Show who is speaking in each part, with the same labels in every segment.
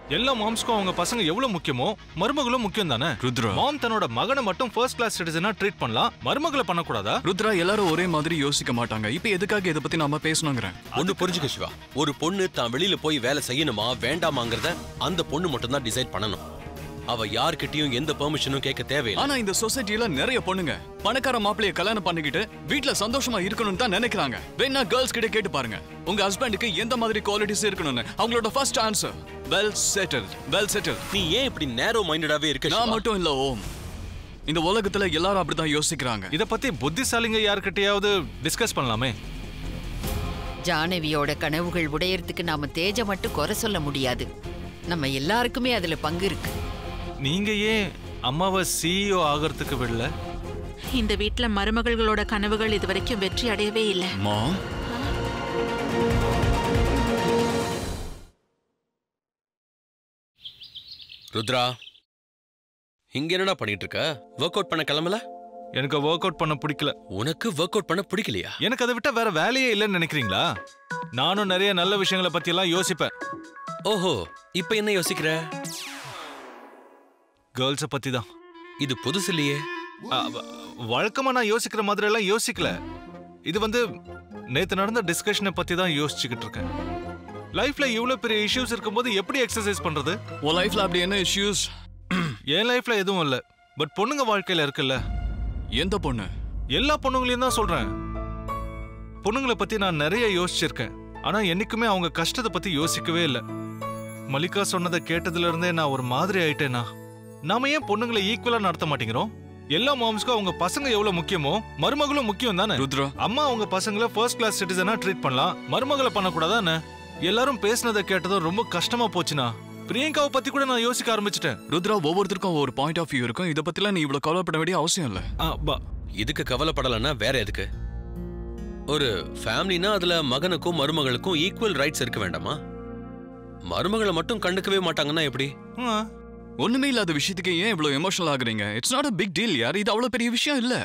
Speaker 1: எல்லா மாம்ஸ்க்கும் அவங்க பசங்க எவ்வளவு முக்கியமோ மருமகளும் முக்கியம் தானே
Speaker 2: ருத்ரா
Speaker 1: மாம் தன்னோட மகனை மட்டும் ஃபர்ஸ்ட் கிளாஸ் சிட்டிசனா ட்ரீட் பண்ணலாம் மருமகளை பண்ணக்கூடாதா
Speaker 2: ருத்ரா எல்லாரும் ஒரே மாதிரி யோசிக்க மாட்டாங்க இப்ப எதுக்காக இதை பத்தி நாம பேசணுங்கிறேன்
Speaker 3: ஒண்ணு புரிஞ்சுக்க சிவா ஒரு பொண்ணு தான் வெளியில போய் வேலை செய்யணுமா வேண்டாமாங்கிறத அந்த பொண்ணு மட்டும் தான் டிசைட் பண்ணணும் அவ யார்கிட்டயும் எந்த பெர்மிஷனும் கேட்க தேவையில்லை
Speaker 2: ஆனா இந்த சொசைட்டில நிறைய பொண்ணுங்க பணக்கார மாப்பிளைய கல்யாணம் பண்ணிக்கிட்டு வீட்ல சந்தோஷமா இருக்கணும்னு தான் நினைக்கிறாங்க வேணா கேர்ள்ஸ் கிட்ட கேட்டு பாருங்க உங்க ஹஸ்பண்டுக்கு எந்த மாதிரி குவாலிட்டிஸ் இருக்கணும்னு அவங்களோட first answer well settled well settled
Speaker 3: நீ ஏன் இப்படி நேரோ மைண்டடாவே இருக்க
Speaker 2: நான்
Speaker 3: சிவா?
Speaker 2: மட்டும் இல்ல ஓம் இந்த உலகத்துல எல்லாரும் அப்படிதான் யோசிக்கிறாங்க
Speaker 1: இத பத்தி புத்திசாலிங்க யார்கிட்டயாவது டிஸ்கஸ் பண்ணலாமே
Speaker 4: ஜானவியோட கனவுகள் உடையறதுக்கு நாம தேஜ மட்டும் குறை சொல்ல முடியாது நம்ம எல்லாருக்குமே அதுல பங்கு இருக்கு
Speaker 1: நீங்க ஏன் அம்மாவை சிஇஓ ஆகிறதுக்கு விடல
Speaker 5: இந்த வீட்ல மருமகள்களோட கனவுகள் இதுவரைக்கும் வெற்றி அடையவே இல்லை
Speaker 2: மாம்
Speaker 3: ருத்ரா இங்க என்னடா பண்ணிட்டு இருக்க ஒர்க் அவுட் பண்ண கிளம்பல
Speaker 1: எனக்கு ஒர்க் அவுட் பண்ண பிடிக்கல
Speaker 3: உனக்கு ஒர்க் அவுட் பண்ண பிடிக்கலையா
Speaker 1: எனக்கு அதை விட்டா வேற வேலையே இல்லைன்னு நினைக்கிறீங்களா நானும் நிறைய நல்ல விஷயங்களை பத்தி எல்லாம் யோசிப்பேன்
Speaker 3: ஓஹோ இப்ப என்ன யோசிக்கிற
Speaker 1: கேர்ள்ஸ பத்தி தான்
Speaker 3: இது புதுசு இல்லையே
Speaker 1: வழக்கமா நான் யோசிக்கிற மாதிரி எல்லாம் யோசிக்கல இது வந்து நேத்து நடந்த டிஸ்கஷனை பத்தி தான் யோசிச்சுக்கிட்டு இருக்கேன் லைஃப்ல இவ்வளவு பெரிய இஷ்யூஸ் இருக்கும்போது எப்படி எக்ஸசைஸ் பண்றது
Speaker 2: உன் லைஃப்ல அப்படி என்ன இஷ்யூஸ்
Speaker 1: என் லைஃப்ல எதுவும் இல்ல பட் பொண்ணுங்க வாழ்க்கையில இருக்குல்ல
Speaker 2: எந்த பொண்ணு
Speaker 1: எல்லா பொண்ணுங்களையும் தான் சொல்றேன் பொண்ணுங்களை பத்தி நான் நிறைய யோசிச்சிருக்கேன் ஆனா என்னைக்குமே அவங்க கஷ்டத்தை பத்தி யோசிக்கவே இல்லை மல்லிகா சொன்னதை கேட்டதுல இருந்தே நான் ஒரு மாதிரி ஆயிட்டேனா நாம ஏன் பொண்ணுங்களை ஈக்குவலா நடத்த மாட்டேங்கிறோம் எல்லா மாம்ஸ்க்கும் அவங்க பசங்க எவ்வளவு முக்கியமோ மருமகளும் முக்கியம் தானே
Speaker 2: ருத்ரா
Speaker 1: அம்மா அவங்க பசங்களை ஃபர்ஸ்ட் கிளாஸ் சிட்டிசனா ட்ரீட் பண்ணலாம் மருமகளை பண்ணக்கூடாதானே எல்லாரும் பேசுனதை கேட்டதும் ரொம்ப கஷ்டமா போச்சுனா பிரியங்காவை பத்தி கூட நான் யோசிக்க ஆரம்பிச்சிட்டேன்
Speaker 2: ருத்ரா ஒவ்வொருத்தருக்கும் ஒரு பாயிண்ட் ஆஃப் வியூ இருக்கும் இதை பத்திலாம் நீ இவ்வளவு கவலைப்பட வேண்டிய அவசியம் இல்ல
Speaker 1: ஆ, பா-
Speaker 3: இதுக்கு கவலைப்படலைன்னா வேற எதுக்கு ஒரு ஃபேமிலினா அதுல மகனுக்கும் மருமகளுக்கும் ஈக்குவல் ரைட்ஸ் இருக்க வேண்டாமா மருமகளை மட்டும் கண்டுக்கவே மாட்டாங்கன்னா எப்படி
Speaker 1: ஆ,
Speaker 2: ஒண்ணுமே இல்லாத விஷயத்துக்கு ஏன் இவ்வளவு எமோஷனல் ஆகுறீங்க it's not a big deal யார் இது அவ்வளவு பெரிய விஷயம் இல்ல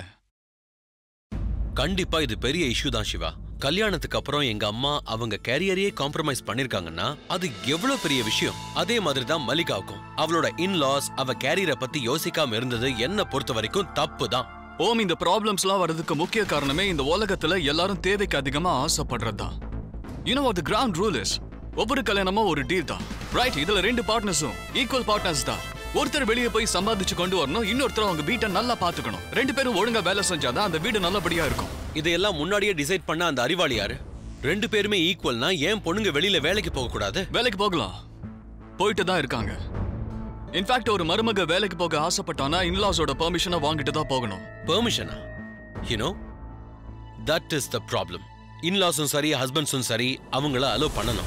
Speaker 3: கண்டிப்பா இது பெரிய இஷ்யூ தான் சிவா கல்யாணத்துக்கு அப்புறம் எங்க அம்மா அவங்க கேரியரையே காம்ப்ரமைஸ் பண்ணிருக்காங்கன்னா அது எவ்வளவு பெரிய விஷயம் அதே மாதிரி தான் மல்லிகாவுக்கும் அவளோட இன்லாஸ் அவ கேரியரை பத்தி யோசிக்காம இருந்தது என்ன பொறுத்த வரைக்கும் தப்பு தான்
Speaker 2: ஓம் இந்த ப்ராப்ளம்ஸ்லாம் வர்றதுக்கு முக்கிய காரணமே இந்த உலகத்துல எல்லாரும் தேவைக்கு அதிகமா ஆசைப்படுறது தான் you know what the ground rule is ஒவ்வொரு கல்யாணமும் ஒரு டீல் தான் ரைட் இதுல ரெண்டு பார்ட்னர்ஸும் ஈக்குவல் பார்ட்னர்ஸ் தான் ஒருத்தர் வெளியே போய் சம்பாதிச்சு கொண்டு வரணும் இன்னொருத்தர் அவங்க வீட்டை நல்லா பாத்துக்கணும் ரெண்டு பேரும் ஒழுங்கா வேலை செஞ்சாதான் அந்த வீடு நல்லபடியா இருக்கும்
Speaker 3: இதையெல்லாம் முன்னாடியே டிசைட் பண்ண அந்த அறிவாளி யாரு ரெண்டு பேருமே ஈக்குவல்னா ஏன் பொண்ணுங்க வெளியில வேலைக்கு போக கூடாது
Speaker 2: வேலைக்கு போகலாம் போயிட்டு தான் இருக்காங்க இன்ஃபேக்ட் ஒரு மருமக வேலைக்கு போக ஆசைப்பட்டானா இன்லாஸோட பெர்மிஷனை வாங்கிட்டு தான் போகணும்
Speaker 3: பெர்மிஷனா you know that is the problem இன்லாஸும் சரி ஹஸ்பண்ட்ஸும் சரி அவங்கள அலோவ் பண்ணணும்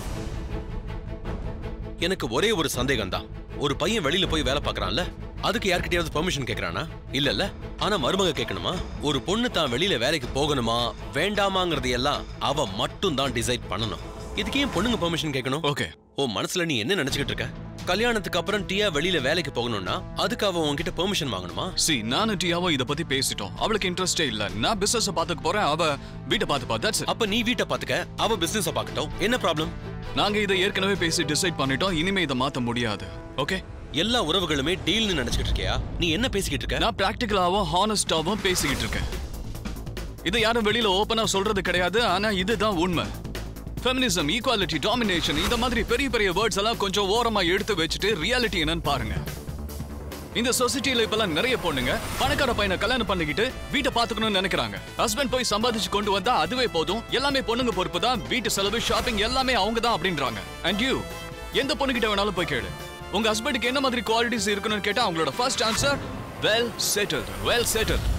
Speaker 3: எனக்கு ஒரே ஒரு சந்தேகம் தான் ஒரு பையன் வெளியில போய் வேலை பார்க்கறான்ல அதுக்கு யார்கிட்டயாவது பெர்மிஷன் கேக்குறானா இல்லல்ல ஆனா மருமக கேட்கணுமா ஒரு பொண்ணு தான் வெளியில வேலைக்கு போகணுமா வேண்டாமாங்கிறது எல்லாம் அவ மட்டும் தான் டிசைட் பண்ணணும் இதுக்கு ஏன் பொண்ணுங்க பெர்மிஷன் கேட்கணும்
Speaker 2: ஓகே
Speaker 3: ஓ மனசுல நீ என்ன நினைச்சுக்கிட்டு இருக்க கல்யாணத்துக்கு அப்புறம் டீயா வெளியில வேலைக்கு போகணும்னா அதுக்கு அவ உன்கிட்ட பெர்மிஷன் வாங்கணுமா
Speaker 2: சி நானும் டியாவும் இத பத்தி பேசிட்டோம் அவளுக்கு இன்ட்ரெஸ்டே இல்ல நான் பிசினஸ் பாத்துக்க போறேன் அவ வீட்டை பாத்துப்பா தட்ஸ்
Speaker 3: அப்ப நீ வீட்டை பாத்துக்க அவ பிசினஸ் பாக்கட்டும் என்ன ப்ராப்ளம்
Speaker 2: நாங்க இதை ஏற்கனவே பேசி டிசைட் பண்ணிட்டோம் இனிமே இதை மாத்த முடியாது ஓகே
Speaker 3: எல்லா உறவுகளுமே டீல்னு நினைச்சுக்கிட்டு இருக்கியா நீ என்ன பேசிக்கிட்டு இருக்க
Speaker 2: நான் பிராக்டிக்கலாவும் ஹானஸ்டாவும் பேசிக்கிட்டு இருக்கேன் இதை யாரும் வெளியில ஓபனா சொல்றது கிடையாது ஆனா இதுதான் உண்மை ஃபெமினிசம் ஈக்குவாலிட்டி டாமினேஷன் இந்த மாதிரி பெரிய பெரிய வேர்ட்ஸ் எல்லாம் கொஞ்சம் ஓரமா எடுத்து வச்சுட்டு ரியாலிட்டி என்னன்னு பாருங்க இந்த சொசைட்டில இப்பெல்லாம் நிறைய பொண்ணுங்க பணக்கார பையனை கல்யாணம் பண்ணிக்கிட்டு வீட்டை பாத்துக்கணும்னு நினைக்கிறாங்க ஹஸ்பண்ட் போய் சம்பாதிச்சு கொண்டு வந்தா அதுவே போதும் எல்லாமே பொண்ணுங்க பொறுப்பு தான் வீட்டு செலவு ஷாப்பிங் எல்லாமே அவங்க தான் அப்படின்றாங்க அண்ட் யூ எந்த பொண்ணுகிட்ட வேணாலும் போய் கேளு உங்க ஹஸ்பண்டுக்கு என்ன மாதிரி குவாலிட்டிஸ் இருக்கணும்னு கேட்டா அவங்களோட first answer well settled well settled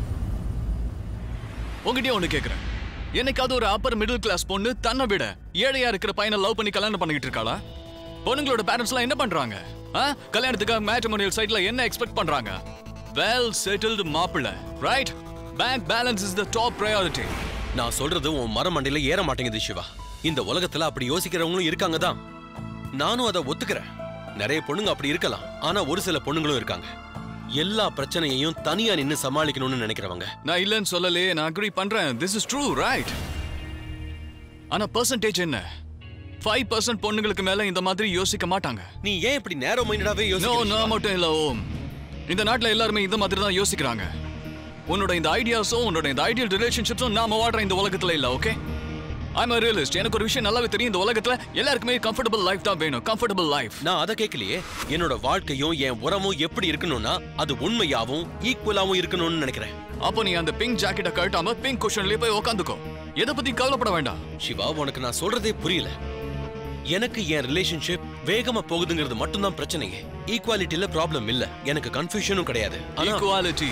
Speaker 2: உங்ககிட்டயே ஒண்ணு கேக்குறேன் என்னைக்காவது ஒரு அப்பர் மிடில் கிளாஸ் பொண்ணு தன்னை விட ஏழையா இருக்கிற பையனை லவ் பண்ணி கல்யாணம் பண்ணிக்கிட்டு இருக்காளா பொண்ணுங்களோட பேரண்ட்ஸ் எல்லாம் என்ன பண்றாங்க ஆ? கல்யாணத்துக்காக மேட்ரிமோனியல் சைட்ல என்ன எக்ஸ்பெக்ட் பண்றாங்க வெல் செட்டில்டு மாப்பிள்ள right bank balance is the top priority
Speaker 3: நான் சொல்றது உன் மரமண்டையில ஏற மாட்டேங்குது சிவா இந்த உலகத்துல அப்படி யோசிக்கிறவங்களும் இருக்காங்க தான் நானும் அதை ஒத்துக்கிறேன் நிறைய பொண்ணுங்க அப்படி இருக்கலாம் ஆனா ஒரு சில பொண்ணுங்களும் இருக்காங்க எல்லா பிரச்சனையையும் தனியா நின்னு சமாளிக்கணும்னு நினைக்கிறவங்க
Speaker 2: நான் இல்லைன்னு சொல்லலையே நான் அக்ரி பண்றேன் திஸ் இஸ் ட்ரூ ரைட் ஆனா பர்சன்டேஜ் என்ன ஃபைவ் பர்சன்ட் பொண்ணுங்களுக்கு மேல இந்த மாதிரி யோசிக்க மாட்டாங்க
Speaker 3: நீ ஏன் இப்படி நேரோ மைண்டடாவே
Speaker 2: நோ
Speaker 3: யோசிக்கிற
Speaker 2: நான்
Speaker 3: சிவா?
Speaker 2: மட்டும் இல்ல ஓம் இந்த நாட்டுல எல்லாருமே இந்த மாதிரி தான் யோசிக்கிறாங்க உன்னோட இந்த ஐடியாஸும் உன்னோட இந்த ஐடியல் ரிலேஷன்ஷிப்ஸும் நாம வாழ்ற இந்த உலகத்துல இல்ல ஓகே ஐம் ரியலிஸ்ட் எனக்கு ஒரு விஷயம் நல்லாவே தெரியும் இந்த உலகத்துல எல்லாருக்குமே கம்ஃபர்டபுள் லைஃப் தான் வேணும் கம்ஃபர்டபுள் லைஃப்
Speaker 3: நான் அதை கேட்கலையே என்னோட வாழ்க்கையும் என் உரமும் எப்படி இருக்கணும்னா அது உண்மையாவும் ஈக்குவலாவும் இருக்கணும்னு நினைக்கிறேன்
Speaker 2: அப்போ நீ அந்த பிங்க் ஜாக்கெட்டை கழட்டாம பிங்க் குஷன்லயே போய் உட்காந்துக்கோ எதை பத்தி கவலைப்பட வேண்டாம்
Speaker 3: சிவா உனக்கு நான் சொல்றதே புரியல எனக்கு என் ரிலேஷன்ஷிப் வேகமா போகுதுங்கிறது மட்டும்தான் பிரச்சனையே ஈக்குவாலிட்டில ப்ராப்ளம் இல்ல எனக்கு கன்ஃபியூஷனும் கிடையாது ஆனா
Speaker 2: ஈக்குவாலிட்டி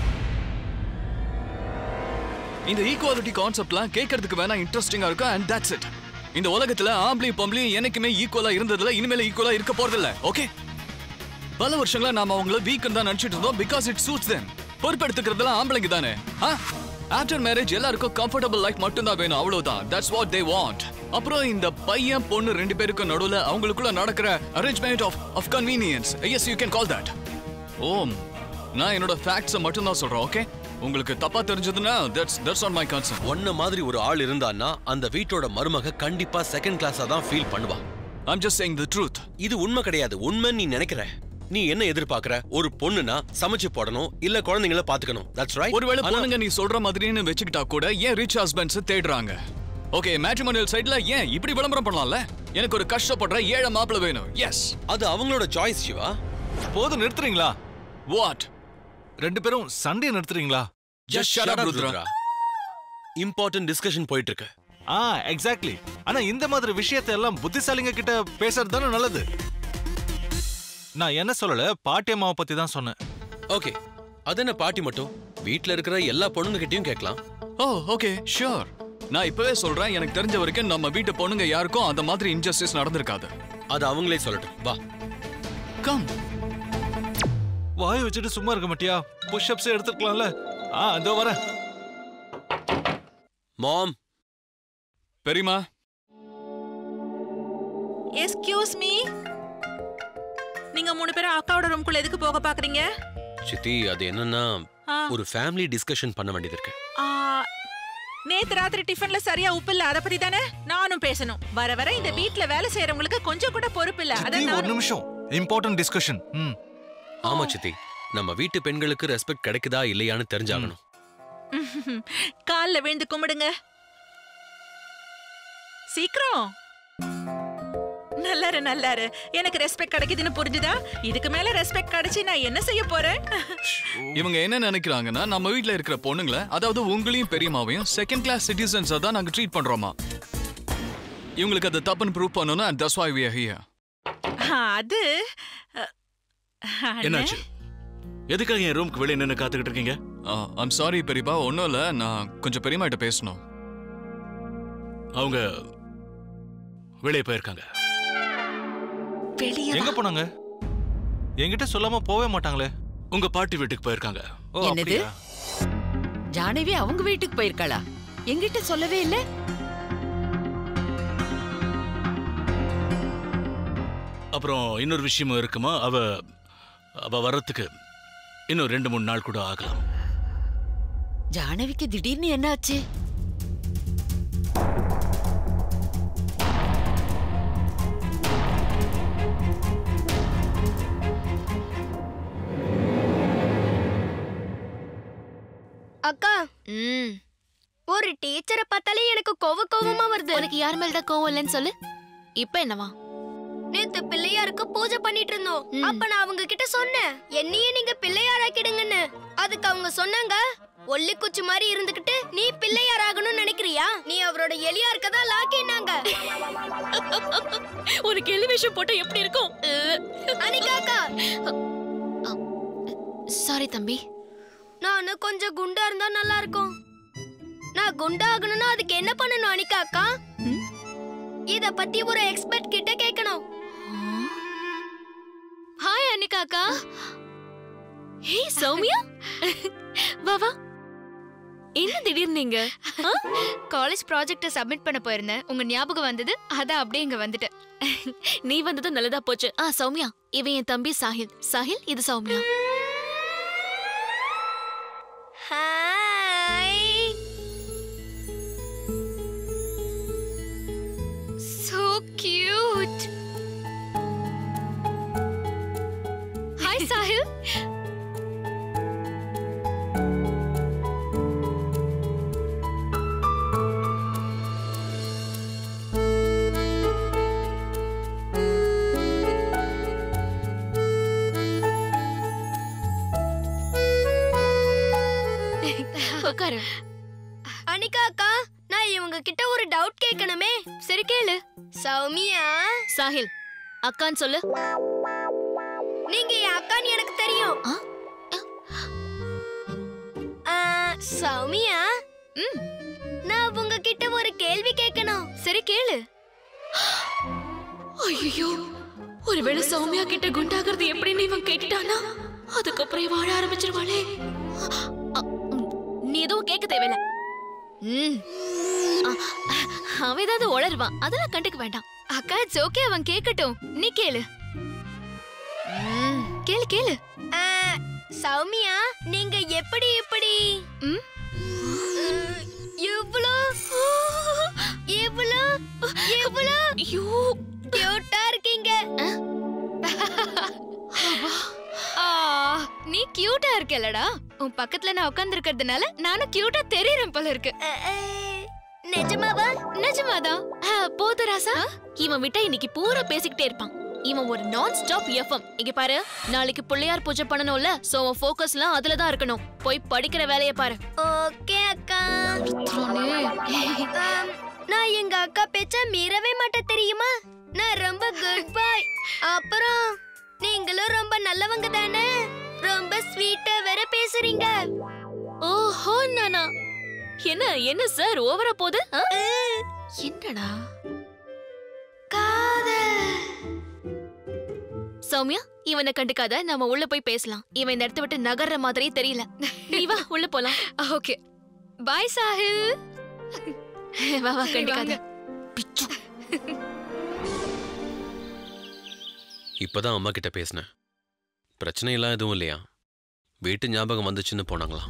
Speaker 2: இந்த ஈக்குவாலிட்டி கான்செப்ட்லாம் கேட்கறதுக்கு வேணா இன்ட்ரெஸ்டிங்கா இருக்கும் அண்ட் தட்ஸ் இட் இந்த உலகத்துல ஆம்பளையும் பொம்பளையும் என்னைக்குமே ஈக்குவலா இருந்ததுல இனிமேல ஈக்குவலா இருக்க போறதில்ல ஓகே பல வருஷங்களா நாம அவங்கள வீக்கன் தான் நினைச்சிட்டு இருந்தோம் பிகாஸ் இட் சூட்ஸ் them பொறுப்பெடுத்துக்கிறதுலாம் ஆம்பளைங்க தானே ஆஃப்டர் மேரேஜ் எல்லாருக்கும் கம்ஃபர்டபுள் லைஃப் மட்டும் தான் வேணும் அவ்வளவுதான் தட்ஸ் வாட் தே வாண்ட் அப்புறம் இந்த பையன் பொண்ணு ரெண்டு பேருக்கும் நடுவுல அவங்களுக்குள்ள நடக்கிற arrangement of of convenience yes you can call that ஓம் நான் என்னோட ஃபேக்ட்ஸை மட்டும் தான் சொல்றேன் ஓகே உங்களுக்கு தப்பா தெரிஞ்சதுன்னா that's that's not my concern
Speaker 3: ஒன்ன மாதிரி ஒரு ஆள் இருந்தான்னா அந்த வீட்டோட மருமக கண்டிப்பா செகண்ட் கிளாஸா தான் ஃபீல் பண்ணுவா
Speaker 2: I'm just saying the truth
Speaker 3: இது உண்மை கிடையாது உண்மை நீ நினைக்கிற நீ என்ன எதிர்பார்க்கற ஒரு பொண்ணுனா சமைச்சு போடணும் இல்ல குழந்தைங்கள பாத்துக்கணும் தட்ஸ் ரைட்
Speaker 2: ஒருவேளை பொண்ணுங்க நீ சொல்ற மாதிரின்னு வச்சுக்கிட்டா கூட ஏன் ரிச் ஹஸ்பண்ட்ஸ் தேடுறாங்க ஓகே மேட்ரிமோனியல் சைடுல ஏன் இப்படி விளம்பரம் பண்ணலாம்ல எனக்கு ஒரு கஷ்டப்படுற ஏழை மாப்பிள வேணும் எஸ்
Speaker 3: அது அவங்களோட சாய்ஸ் சிவா
Speaker 1: போதும் நிறுத்துறீங்களா
Speaker 2: வாட்
Speaker 1: ரெண்டு பேரும் சண்டே நிறுத்துறீங்களா
Speaker 2: Just shut up, Rudra.
Speaker 3: Important discussion போயிட்டு இருக்கு
Speaker 1: ஆ எக்ஸாக்ட்லி ஆனா இந்த மாதிரி விஷயத்தை எல்லாம் புத்திசாலிங்க கிட்ட பேசுறது தானே நல்லது நான் என்ன சொல்லல பாட்டியம்மாவை பத்தி தான் சொன்னேன்
Speaker 3: ஓகே அது என்ன பாட்டி மட்டும் வீட்ல இருக்கிற எல்லா பொண்ணுங்க கிட்டயும் கேட்கலாம்
Speaker 2: ஓ ஓகே ஷூர் நான் இப்பவே சொல்றேன் எனக்கு தெரிஞ்ச வரைக்கும் நம்ம வீட்டு பொண்ணுங்க யாருக்கும் அந்த மாதிரி இன்ஜஸ்டிஸ் நடந்திருக்காது
Speaker 3: அது அவங்களே சொல்லட்டும் வா
Speaker 2: கம்
Speaker 1: வாய் வச்சுட்டு சும்மா இருக்க மாட்டியா புஷ்அப்ஸ் எடுத்துக்கலாம்ல ஆ இதோ வரேன்
Speaker 3: மாம்
Speaker 2: பெரியமா
Speaker 5: எஸ்கியூஸ் மீ நீங்க மூணு பேரும் அக்காவோட ரூம்குள்ள எதுக்கு போக பாக்குறீங்க
Speaker 3: சித்தி அது என்னன்னா
Speaker 5: ஆ,
Speaker 3: ஒரு ஃபேமிலி டிஸ்கஷன் பண்ண வேண்டியது இருக்கு
Speaker 5: ஆ, நேத்து ராத்திரி டிஃபன்ல சரியா உப்பு இல்ல அத பத்தி தானே நானும் பேசணும் வர வர இந்த வீட்ல வேலை செய்யறவங்களுக்கு கொஞ்சம் கூட பொறுப்பு இல்ல அத
Speaker 1: சித்தி, ஒரு
Speaker 5: நானும்
Speaker 1: நிமிஷம் இம்பார்ட்டன்ட் டிஸ்கஷன் ம்
Speaker 3: ஆமா சித்தி நம்ம வீட்டு பெண்களுக்கு ரெஸ்பெக்ட் கிடைக்குதா இல்லையான்னு தெரிஞ்சாகணும்
Speaker 5: கால்ல விழுந்து கும்பிடுங்க சீக்கிரம் நல்லாரு நல்லாரு எனக்கு ரெஸ்பெக்ட் கிடைக்குதுன்னு புரிஞ்சுதா இதுக்கு மேல ரெஸ்பெக்ட் கிடைச்சு நான் என்ன செய்ய போறேன்
Speaker 2: இவங்க என்ன நினைக்கிறாங்கன்னா நம்ம வீட்ல இருக்கிற பொண்ணுங்கள அதாவது உங்களையும் பெரியமாவையும் செகண்ட் கிளாஸ் சிட்டிசன்ஸா தான் நாங்க ட்ரீட் பண்றோமா இவங்களுக்கு அது தப்புன்னு ப்ரூவ் பண்ணனும்னா that's why we are here
Speaker 5: அது அஹ், அண்ணே.
Speaker 6: என்னாச்சு எதுக்காக என் ரூமுக்கு வெளியே நின்று காத்துக்கிட்டு இருக்கீங்க
Speaker 2: ஐம் சாரி பெரியப்பா ஒன்றும் இல்லை நான் கொஞ்சம் பெரியமாட்ட பேசணும்
Speaker 6: அவங்க வெளியே போயிருக்காங்க
Speaker 5: வெளிய
Speaker 1: எங்க போனாங்க என்கிட்ட சொல்லாம போவே மாட்டாங்களே
Speaker 6: உங்க பாட்டி வீட்டுக்கு போயிருக்காங்க
Speaker 1: ஓ
Speaker 4: என்னது?
Speaker 1: அப்படியா
Speaker 4: ஜானவி அவங்க வீட்டுக்கு போயிருக்காளா எங்கிட்ட சொல்லவே இல்ல
Speaker 6: அப்புறம் இன்னொரு விஷயமும் இருக்குமா அவ அவ வர்றதுக்கு இன்னும் ரெண்டு மூணு நாள் கூட ஆகலாம்
Speaker 4: ஜானவிக்கு திடீர்னு என்னாச்சு
Speaker 7: அக்கா
Speaker 8: ம்
Speaker 7: ஒரு டீச்சரை பார்த்தாலே எனக்கு கோவ கோவமா வருது
Speaker 8: உனக்கு யார் மேல தான் கோவம் இல்லைன்னு சொல்லு இப்போ என்னவா
Speaker 7: நேத்து பிள்ளையாருக்கு பூஜை பண்ணிட்டு இருந்தோம்
Speaker 8: ம்.
Speaker 7: அப்ப நான் அவங்க கிட்ட சொன்னேன் என்னையே நீங்க பிள்ளையாராக்கிடுங்கன்னு அதுக்கு அவங்க சொன்னாங்க ஒல்லி குச்சி மாதிரி இருந்துகிட்டு நீ பிள்ளையாராகணும்னு நினைக்கிறியா நீ அவரோட எலியா இருக்கதா லாக்கினாங்க
Speaker 8: ஒரு கேள்வி விஷயம் போட்டா எப்படி இருக்கும்
Speaker 7: அனிகாக்கா
Speaker 8: சாரி தம்பி
Speaker 7: நானு கொஞ்சம் குண்டா இருந்தா நல்லா இருக்கும் நான் குண்டா ஆகணும்னா அதுக்கு என்ன பண்ணணும் அனிகாக்கா
Speaker 8: ம்?
Speaker 7: இத பத்தி ஒரு எக்ஸ்பர்ட் கிட்ட கேட்கணும்
Speaker 8: ஹாய் அனிகாக்கா ஹே சௌமியா வா வா என்ன திடீர்னு நீங்க
Speaker 9: காலேஜ் ப்ராஜெக்ட் சப்மிட் பண்ண போயிருந்தேன் உங்க ஞாபகம் வந்தது அதான் அப்படியே இங்க வந்துட்டேன்
Speaker 8: நீ வந்தது நல்லதா போச்சு ஆ சௌமியா இவன் என் தம்பி சாஹில் சாஹில் இது சௌமியா
Speaker 7: ஹாய் சோ கியூட்
Speaker 8: உட்காரு
Speaker 7: அனிகா அக்கா நான் இவங்க கிட்ட ஒரு டவுட் கேட்கணுமே
Speaker 8: சரி கேளு
Speaker 7: சௌமியா
Speaker 8: சாஹில் அக்கான்னு சொல்லு
Speaker 7: நீங்க என் அக்கான்னு எனக்கு தெரியும்
Speaker 8: ஆ?
Speaker 7: ஆ, சௌமியா
Speaker 8: ம்
Speaker 7: நான் உங்ககிட்ட ஒரு கேள்வி கேட்கணும்
Speaker 8: சரி கேளு ஐயோ ஒருவேளை சௌமியா கிட்ட குண்டாகிறது எப்படின்னு இவன் கேட்டுட்டானா அதுக்கப்புறம் இவன் வாழ ஆரம்பிச்சிருவாளே அ, ம், நீ எதுவும் கேட்க தேவையில்ல ம் அ, அவன் ஏதாவது உளருவான் அதெல்லாம் கண்டுக்க வேண்டாம்
Speaker 9: அக்கா இட்ஸ் ஓகே அவன் கேட்கட்டும் நீ கேளு ம், கேளு கேளு
Speaker 7: ஆ, சௌமியா நீங்க எப்படி இப்படி
Speaker 9: ம்?
Speaker 7: ம், இவ்ளோ இவ்ளோ இவ்ளோ
Speaker 8: ஐயோ
Speaker 7: கியூட்டா இருக்கீங்க
Speaker 9: ஆ, நீ கியூட்டா இருக்கலடா உன் பக்கத்துல நான் உட்கார்ந்து இருக்கிறதுனால நானும் கியூட்டா தெரியறேன் போல இருக்கு
Speaker 7: அ, அ, நிஜமாவா
Speaker 9: நிஜமாதான்
Speaker 8: ஆ, போதும் ராசா இவன் விட்டா இன்னைக்கு பூரா பேசிக்கிட்டே இருப்பான் இவன் ஒரு நான் ஸ்டாப் எஃப்எம் இங்க பாரு நாளைக்கு பிள்ளையார் பூஜை பண்ணணும்ல சோ உன் ஃபோக்கஸ்லாம் அதுல தான் இருக்கணும் போய் படிக்கிற வேலைய பாரு
Speaker 7: ஓகே அக்கா ஆம், நான் எங்க அக்கா பேச்ச மீறவே மாட்டேன் தெரியுமா நான் ரொம்ப குட் பாய் அப்புறம் நீங்களும் ரொம்ப நல்லவங்க தானே ரொம்ப ஸ்வீட்டா வேற பேசுறீங்க
Speaker 8: ஓஹோ நானா என்ன என்ன சார் ஓவரா போகுது ஆ? என்னடா
Speaker 7: காதல்
Speaker 8: சௌமியா இவனை கண்டுக்காத நாம உள்ள போய் பேசலாம் இவன் இந்த இடத்த விட்டு நகர்ற மாதிரியே தெரியல நீ வா உள்ள போலாம்
Speaker 9: ஓகே பாய் சாஹில்
Speaker 8: வா வா கண்டுக்காத பிச்சு
Speaker 3: இப்பதான் அம்மா கிட்ட பேசினேன் பிரச்சனை எல்லாம் எதுவும் இல்லையா வீட்டு ஞாபகம் வந்துச்சுன்னு போனாங்களாம்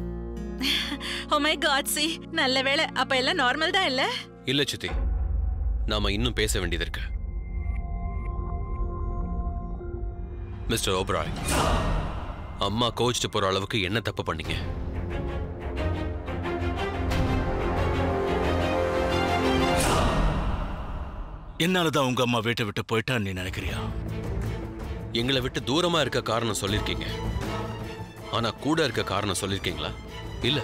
Speaker 5: ஓ மை காட் சி நல்ல வேளை அப்ப எல்லாம் நார்மல் தான் இல்ல
Speaker 3: இல்ல சித்தி நாம இன்னும் பேச வேண்டியது இருக்கு மிஸ்டர் ஓப்ராய் அம்மா கோச்சிட்டு போற அளவுக்கு என்ன தப்பு பண்ணீங்க
Speaker 6: என்னாலதான் உங்க அம்மா வீட்டை விட்டு போயிட்டான்னு நீ நினைக்கிறியா
Speaker 3: எங்களை விட்டு தூரமா இருக்க காரணம் சொல்லிருக்கீங்க ஆனா கூட இருக்க காரணம் சொல்லிருக்கீங்களா இல்ல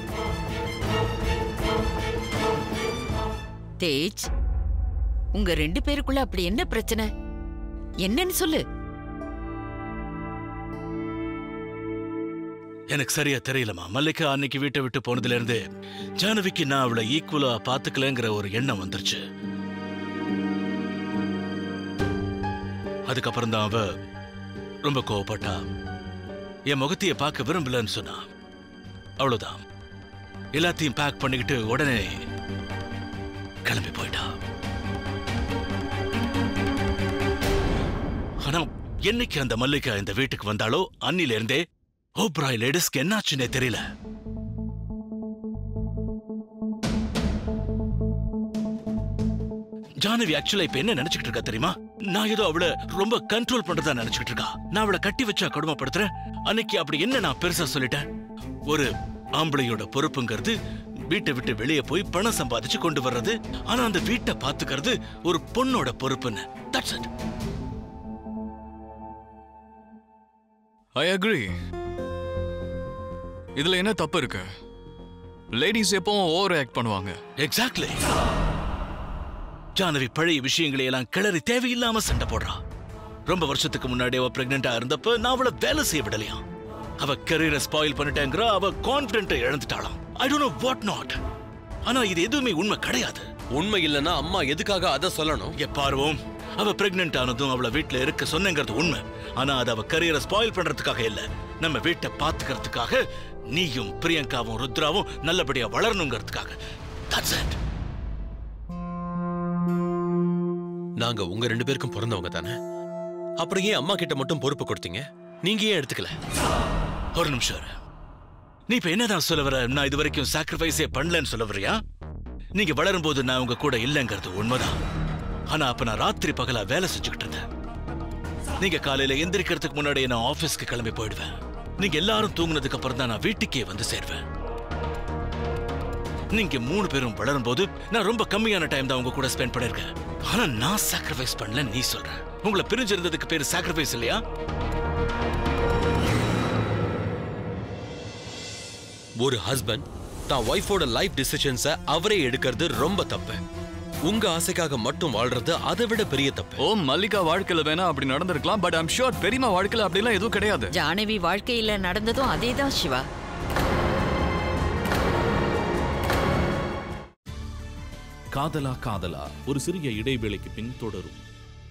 Speaker 4: தேஜ் உங்க ரெண்டு பேருக்குள்ள அப்படி என்ன பிரச்சனை என்னன்னு சொல்லு
Speaker 6: எனக்கு சரியா தெரியலமா மல்லிகா அன்னைக்கு வீட்டை விட்டு போனதுல இருந்து ஜானவிக்கு நான் அவளை ஈக்குவலா பாத்துக்கலங்கிற ஒரு எண்ணம் வந்துருச்சு அதுக்கப்புறம் தான் அவ ரொம்ப கோவப்பட்டா என் முகத்தைய பார்க்க விரும்பலன்னு சொன்னா அவ்வளவுதான் எல்லாத்தையும் பேக் பண்ணிக்கிட்டு உடனே கிளம்பி போயிட்டா ஆனா என்னைக்கு அந்த மல்லிகா இந்த வீட்டுக்கு வந்தாலோ அன்னில இருந்தே ஓப்ராய் லேடிஸ்க்கு என்னாச்சுன்னே தெரியல ஜானவி ஆக்சுவலா இப்ப என்ன நினைச்சுக்கிட்டு இருக்கா தெரியுமா நான் ஏதோ அவளை ரொம்ப கண்ட்ரோல் பண்றதா நினைச்சுக்கிட்டு இருக்கா நான் அவளை கட்டி வச்சா கொடுமைப்படுத்துறேன் அன்னைக்கு அப்படி என்ன நான் பெருசா சொல்லிட்டேன் ஒரு ஆம்பளையோட பொறுப்புங்கிறது வீட்டை விட்டு வெளியே போய் பணம் சம்பாதிச்சு கொண்டு வர்றது ஆனா அந்த வீட்டை பாத்துக்கிறது ஒரு பொண்ணோட பொறுப்புன்னு தட்ஸ் இட்
Speaker 2: ஐ அக்ரி இதுல என்ன தப்பு இருக்கு லேடிஸ் எப்பவும் ஓவர் ஆக்ட் பண்ணுவாங்க
Speaker 6: எக்ஸாக்ட்லி ஜானவி பழைய விஷயங்களை எல்லாம் கிளறி தேவையில்லாம சண்டை போடுறா ரொம்ப வருஷத்துக்கு முன்னாடி அவ பிரெக்னெண்டா இருந்தப்ப நான் அவளை வேலை செய்ய விடலையா அவ கரியரை ஸ்பாயில் பண்ணிட்டேங்கிற அவ கான்பிடென்ட்டை இழந்துட்டாளாம் I don't know what not ஆனா இது எதுவுமே உண்மை கிடையாது
Speaker 3: உண்மை இல்லைன்னா அம்மா எதுக்காக அதை சொல்லணும்
Speaker 6: இங்க பார்வோம் அவ பிரெக்னென்ட் ஆனதும் அவளை வீட்ல இருக்க சொன்னங்கிறது உண்மை ஆனா அது அவ கரியரை ஸ்பாயில் பண்றதுக்காக இல்ல நம்ம வீட்டை பாத்துக்கிறதுக்காக நீயும் பிரியங்காவும் ருத்ராவும் நல்லபடியா வளரணுங்கிறதுக்காக That's it.
Speaker 3: நாங்க உங்க ரெண்டு பேருக்கும் பிறந்தவங்க தானே அப்புறம் ஏன் அம்மா கிட்ட மட்டும் பொறுப்பு கொடுத்தீங்க நீங்க ஏன் எடுத்துக்கல
Speaker 6: ஒரு நிமிஷம் இரு. நீ இப்ப என்னதான் சொல்ல வர நான் இது வரைக்கும் சாக்ரிஃபைஸே பண்ணலன்னு சொல்ல வரியா நீங்க வளரும் போது நான் உங்க கூட இல்லைங்கிறது உண்மைதான் ஆனா அப்ப நான் ராத்திரி பகலா வேலை செஞ்சுக்கிட்டு இருந்தேன் நீங்க காலையில எந்திரிக்கிறதுக்கு முன்னாடி நான் ஆபீஸ்க்கு கிளம்பி போயிடுவேன் நீங்க எல்லாரும் தூங்குனதுக்கு அப்புறம் தான் நான் வீட்டுக்கே வந்து சேர்வேன் நீங்க மூணு பேரும் வளரும் போது நான் ரொம்ப கம்மியான டைம் தான் உங்க கூட ஸ்பெண்ட் பண்ணிருக்கேன் ஆனா நான் சாக்ரிஃபைஸ் பண்ணல நீ சொல்ற உங்களை பிரிஞ்சிருந்ததுக்கு பேரு சாக்ரிஃபைஸ் இல்லையா
Speaker 3: ஒரு ஹஸ்பண்ட் தான் ஒய்ஃபோட லைஃப் டிசிஷன்ஸை அவரே எடுக்கிறது ரொம்ப தப்பு உங்க ஆசைக்காக மட்டும் வாழ்றது அதை விட பெரிய தப்பு
Speaker 2: ஓ மல்லிகா வாழ்க்கையில வேணா அப்படி நடந்திருக்கலாம் பட் ஐம் ஷூர் பெரியமா வாழ்க்கையில அப்படிலாம் எதுவும் கிடையாது
Speaker 4: ஜானவி வாழ்க்கையில நடந்ததும் அதேதான் சிவா
Speaker 10: காதலா காதலா ஒரு சிறிய இடைவேளைக்கு பின் தொடரும்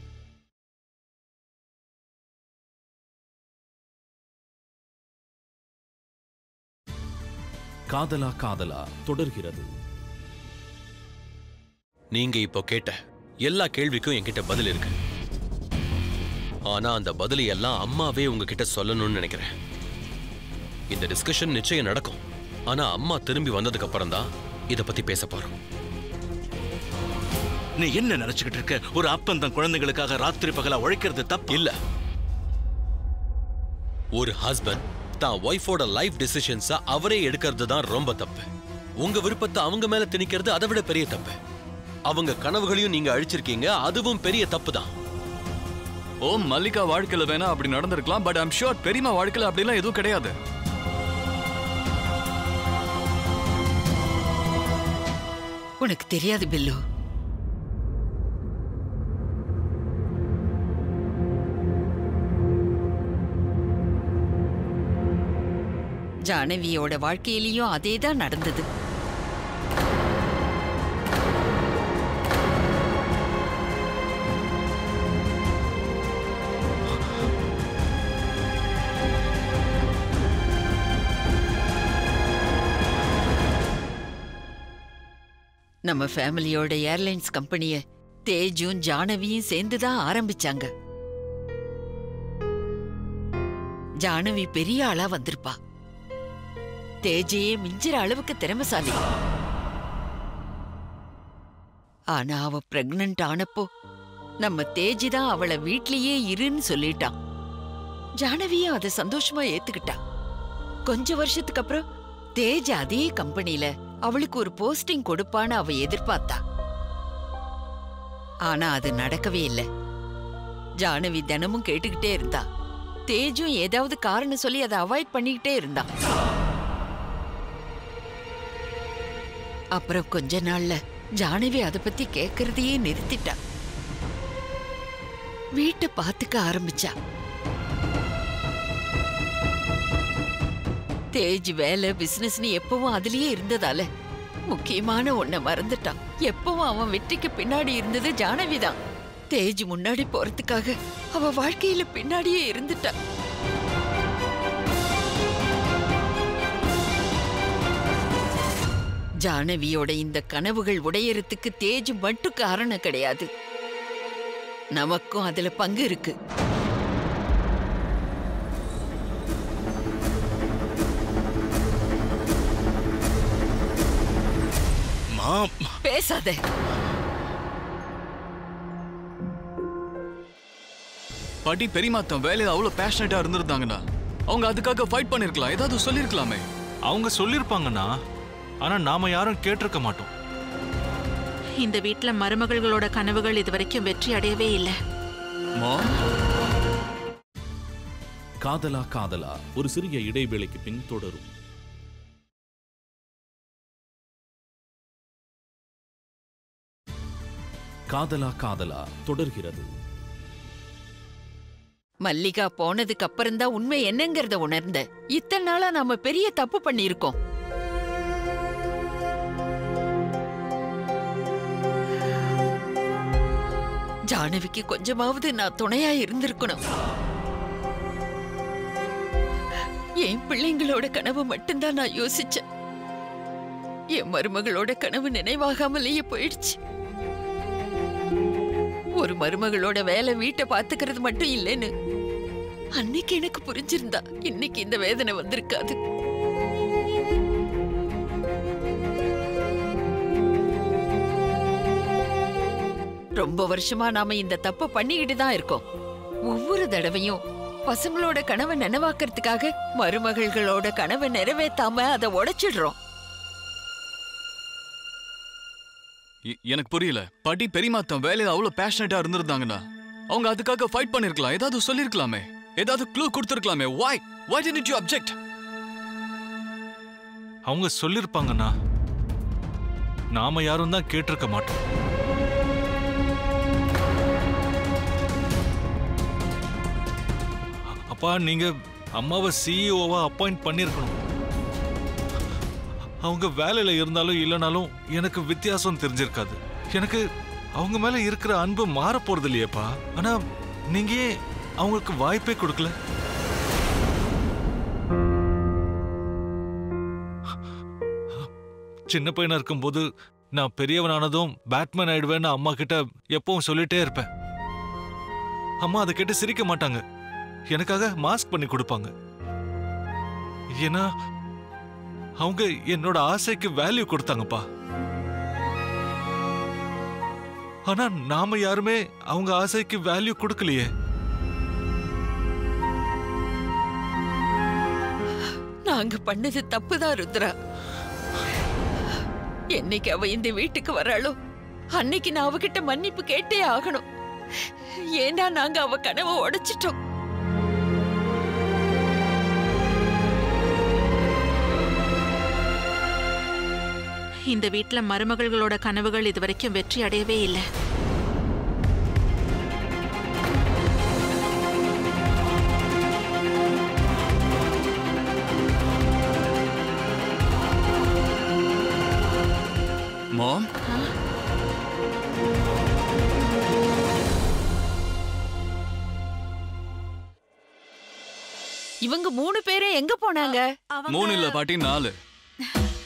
Speaker 10: காதலா காதலா தொடர்கிறது
Speaker 3: நீங்க இப்போ கேட்ட எல்லா கேள்விக்கும் என்கிட்ட பதில் இருக்கு ஆனா அந்த பதிலை எல்லாம் அம்மாவே உங்ககிட்ட சொல்லணும்னு நினைக்கிறேன் இந்த டிஸ்கஷன் நிச்சயம் நடக்கும் ஆனா அம்மா திரும்பி வந்ததுக்கு அப்புறம் தான் இத பத்தி பேச போறோம்
Speaker 6: நீ என்ன நினைச்சுக்கிட்டு இருக்க ஒரு அப்பன் தன் குழந்தைகளுக்காக ராத்திரி பகலா உழைக்கிறது தப்பு
Speaker 3: இல்ல ஒரு ஹஸ்பண்ட் தான் ஒய்ஃபோட லைஃப் டிசிஷன்ஸ அவரே எடுக்கிறது தான் ரொம்ப தப்பு உங்க விருப்பத்தை அவங்க மேல திணிக்கிறது அதை விட பெரிய தப்பு அவங்க கனவுகளையும் நீங்க அழிச்சிருக்கீங்க அதுவும் பெரிய தப்பு தான்
Speaker 2: ஓ மல்லிகா வாழ்க்கையில வேணா அப்படி நடந்திருக்கலாம் பட் ஐம் ஷூர் பெரியமா வாழ்க்கையில அப்படிலாம் எதுவும் கிடையாது
Speaker 4: உனக்கு தெரியாது பில்லு ஜானவியோட வாழ்க்கையிலயும் அதேதான் நடந்தது நம்ம ஃபேமிலியோட ஏர்லைன்ஸ் கம்பெனிய தேஜும் ஜானவியும் சேர்ந்து தான் ஆரம்பிச்சாங்க ஜானவி பெரிய ஆளா வந்திருப்பா தேஜையே மிஞ்சிற அளவுக்கு திறமைசாலி ஆனா அவ பிரெக்னன்ட் ஆனப்போ நம்ம தேஜி தான் அவளை வீட்லயே இருன்னு சொல்லிட்டான் ஜானவியும் அதை சந்தோஷமா ஏத்துக்கிட்டா கொஞ்ச வருஷத்துக்கு அப்புறம் தேஜ் அதே கம்பெனில அவளுக்கு ஒரு போஸ்டிங் கொடுப்பான்னு அவ எதிர்பார்த்தா ஆனா அது நடக்கவே இல்லை ஜானவி தினமும் கேட்டுக்கிட்டே இருந்தா தேஜும் ஏதாவது காரணம் சொல்லி அதை அவாய்ட் பண்ணிக்கிட்டே இருந்தான் அப்புறம் கொஞ்ச நாள்ல ஜானவி அதை பத்தி கேக்குறதையே நிறுத்திட்டா வீட்டை பாத்துக்க ஆரம்பிச்சா தேஜ் வேலை பிசினஸ்னு எப்பவும் அதுலயே இருந்ததால முக்கியமான ஒன்ன மறந்துட்டான் எப்பவும் அவன் வெற்றிக்கு பின்னாடி இருந்தது ஜானவிதான் தேஜ் முன்னாடி போறதுக்காக அவ வாழ்க்கையில பின்னாடியே இருந்துட்டா ஜானவியோட இந்த கனவுகள் உடையறதுக்கு தேஜ் மட்டும் காரணம் கிடையாது நமக்கும் அதுல பங்கு இருக்கு
Speaker 6: மாம்
Speaker 4: பேசாத
Speaker 2: பாட்டி பெரியமா தன் வேலையில அவ்வளவு பேஷனட்டா இருந்திருந்தாங்கன்னா அவங்க அதுக்காக ஃபைட் பண்ணிருக்கலாம் ஏதாவது சொல்லிருக்கலாமே
Speaker 1: அவங்க சொல்லிருப்பாங்கண்ணா ஆனா நாம யாரும் கேட்டிருக்க மாட்டோம்
Speaker 5: இந்த வீட்ல மருமகள்களோட கனவுகள் இதுவரைக்கும் வெற்றி அடையவே இல்லை
Speaker 10: காதலா காதலா ஒரு சிறிய இடைவேளைக்கு பின் தொடரும் காதலா காதலா தொடர்கிறது
Speaker 4: மல்லிகா போனதுக்கு அப்புறம் தான் உண்மை என்னங்கறத உணர்ந்த இத்தனை நாளா நாம பெரிய தப்பு பண்ணியிருக்கோம் ஜானவிக்கு கொஞ்சமாவது நான் துணையா இருந்திருக்கணும் என் பிள்ளைங்களோட கனவு மட்டும்தான் நான் யோசிச்சேன் என் மருமகளோட கனவு நினைவாகாமலேயே போயிடுச்சு ஒரு மருமகளோட வேலை வீட்டை பாத்துக்கிறது மட்டும் இல்லைன்னு அன்னைக்கு எனக்கு புரிஞ்சிருந்தா இன்னைக்கு இந்த வேதனை வந்திருக்காது ரொம்ப வருஷமா நாம இந்த தப்ப பண்ணிக்கிட்டு தான் இருக்கோம் ஒவ்வொரு தடவையும் பசங்களோட கனவை நினைவாக்குறதுக்காக மருமகள்களோட கனவை நிறைவேத்தாம அதை உடைச்சிடுறோம்
Speaker 2: எ- எனக்கு புரியல பாட்டி பெரியமா தன் வேலையில அவ்வளவு பேஷனட்டா இருந்திருந்தாங்கன்னா அவங்க அதுக்காக ஃபைட் பண்ணிருக்கலாம் ஏதாவது சொல்லிருக்கலாமே ஏதாவது க்ளூ கொடுத்திருக்கலாமே why why didn't you object
Speaker 1: அவங்க சொல்லிருப்பாங்கண்ணா நாம யாரும் தான் கேட்டிருக்க மாட்டோம் அப்பா நீங்க அம்மாவை சிஇஓவா அப்பாயிண்ட் பண்ணிருக்கணும் அவங்க வேலையில இருந்தாலும் இல்லைனாலும் எனக்கு வித்தியாசம் தெரிஞ்சிருக்காது எனக்கு அவங்க மேல இருக்கிற அன்பு மாற போறது இல்லையேப்பா ஆனா நீங்க ஏன் அவங்களுக்கு வாய்ப்பே கொடுக்கல சின்ன பையனா இருக்கும்போது நான் பெரியவனானதும் பேட்மேன் ஆயிடுவேன்னு அம்மா கிட்ட எப்பவும் சொல்லிட்டே இருப்பேன் அம்மா அதை கேட்டு சிரிக்க மாட்டாங்க எனக்காக மாஸ்க் பண்ணி கொடுப்பாங்க ஏன்னா அவங்க என்னோட ஆசைக்கு வேல்யூ கொடுத்தாங்கப்பா ஆனா நாம யாருமே அவங்க ஆசைக்கு வேல்யூ கொடுக்கலையே
Speaker 4: நாங்க பண்ணது தப்புதான் ருத்ரா என்னைக்கு அவ இந்த வீட்டுக்கு வராளோ அன்னைக்கு நான் அவகிட்ட மன்னிப்பு கேட்டே ஆகணும் ஏன்னா நாங்க அவ கனவை உடைச்சிட்டோம்
Speaker 5: இந்த வீட்ல மருமகள்களோட கனவுகள் இதுவரைக்கும் வெற்றி அடையவே இல்லை
Speaker 2: மாம்
Speaker 4: இவங்க மூணு பேரும் எங்க போனாங்க
Speaker 2: மூணு இல்ல பாட்டி நாலு